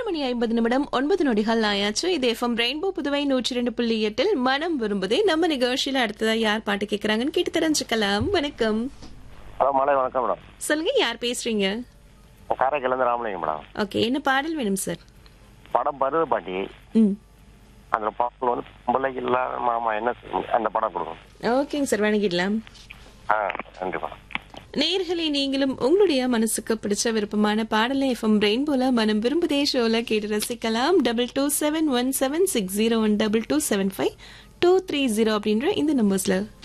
ஆறு மணி ஐம்பது நிமிடம் ஒன்பது நொடிகள் ஆயாச்சு இது எஃப்எம் ரெயின்போ புதுவை நூற்றி ரெண்டு புள்ளி எட்டில் மனம் விரும்புதே நம்ம நிகழ்ச்சியில அடுத்ததா யார் பாட்டு கேக்குறாங்கன்னு கேட்டு தெரிஞ்சுக்கலாம் வணக்கம் ஹலோ மாலை வணக்கம் மேடம் சொல்லுங்க யார் பேசுறீங்க காரைக்கிலேருந்து ராமலிங்கம் மேடம் ஓகே என்ன பாடல் வேணும் சார் படம் பருவ பாட்டி ம் அந்த பாட்டில் வந்து பொம்பளைக்கு இல்லாத மாமா என்ன செய்யும்? அந்த படம் கொடுக்கும் ஓகேங்க சார் வணங்கிடலாம் ஆ நன்றி மேடம் நேர்களை நீங்களும் உங்களுடைய மனசுக்கு பிடிச்ச விருப்பமான பாடலை எஃப்எம் ரெயின்போல மனம் விரும்புதே ஷோல கேட்டு ரசிக்கலாம் double two seven one seven six zero one double two seven five two three zero அப்படின்ற இந்த நம்பர்ஸ்ல